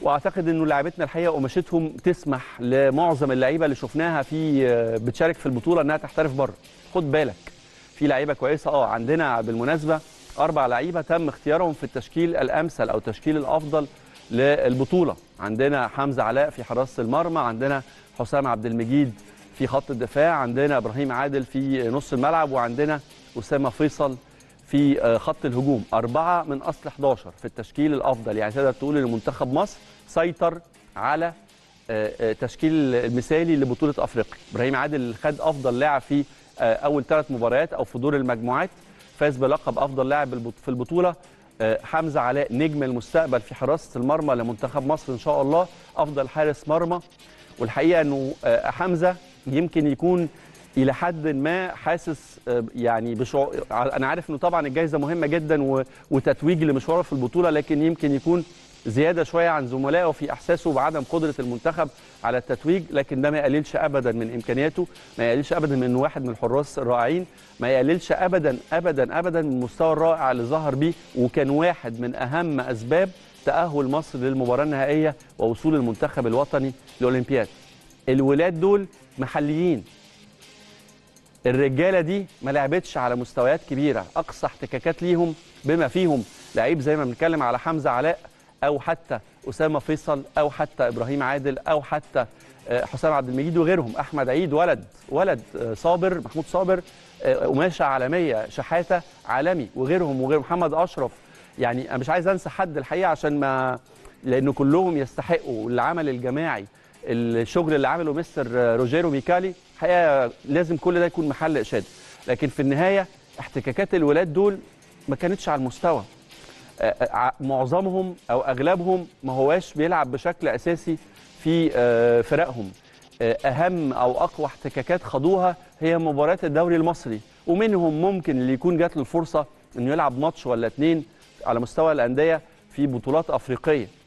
واعتقد انه لاعبتنا الحقيقه قماشتهم تسمح لمعظم اللعيبه اللي شفناها في بتشارك في البطوله انها تحترف بره خد بالك في لعيبه كويسه اه عندنا بالمناسبه اربع لعيبه تم اختيارهم في التشكيل الامثل او التشكيل الافضل للبطوله عندنا حمزه علاء في حراسه المرمى عندنا حسام عبد المجيد في خط الدفاع عندنا ابراهيم عادل في نص الملعب وعندنا اسامه فيصل في خط الهجوم أربعة من أصل 11 في التشكيل الأفضل يعني تقدر تقول إن منتخب مصر سيطر على تشكيل المثالي لبطولة أفريقيا إبراهيم عادل خد أفضل لاعب في أول ثلاث مباريات أو في دور المجموعات فاز بلقب أفضل لاعب في البطولة حمزة علاء نجم المستقبل في حراسة المرمى لمنتخب مصر إن شاء الله أفضل حارس مرمى والحقيقة أنه حمزة يمكن يكون الى حد ما حاسس يعني بشعور انا عارف انه طبعا الجائزه مهمه جدا وتتويج لمشواره في البطوله لكن يمكن يكون زياده شويه عن زملائه في احساسه بعدم قدره المنتخب على التتويج لكن ده ما يقللش ابدا من امكانياته ما يقللش ابدا من واحد من الحراس الرائعين ما يقللش ابدا ابدا ابدا من المستوى الرائع اللي ظهر بيه وكان واحد من اهم اسباب تاهل مصر للمباراه النهائيه ووصول المنتخب الوطني للاولمبياد الولاد دول محليين الرجاله دي ما لعبتش على مستويات كبيره اقصى احتكاكات ليهم بما فيهم لعيب زي ما بنتكلم على حمزه علاء او حتى اسامه فيصل او حتى ابراهيم عادل او حتى حسام عبد المجيد وغيرهم احمد عيد ولد ولد صابر محمود صابر قماشه عالميه شحاته عالمي وغيرهم وغير محمد اشرف يعني انا مش عايز انسى حد الحقيقه عشان ما لانه كلهم يستحقوا العمل الجماعي الشغل اللي عمله مستر روجيرو ميكالي الحقيقه لازم كل ده يكون محل اشاده لكن في النهايه احتكاكات الولاد دول ما كانتش على المستوى معظمهم او اغلبهم ما هواش بيلعب بشكل اساسي في فرقهم اهم او اقوى احتكاكات خدوها هي مباريات الدوري المصري ومنهم ممكن اللي يكون جات له الفرصه انه يلعب ماتش ولا اتنين على مستوى الانديه في بطولات افريقيه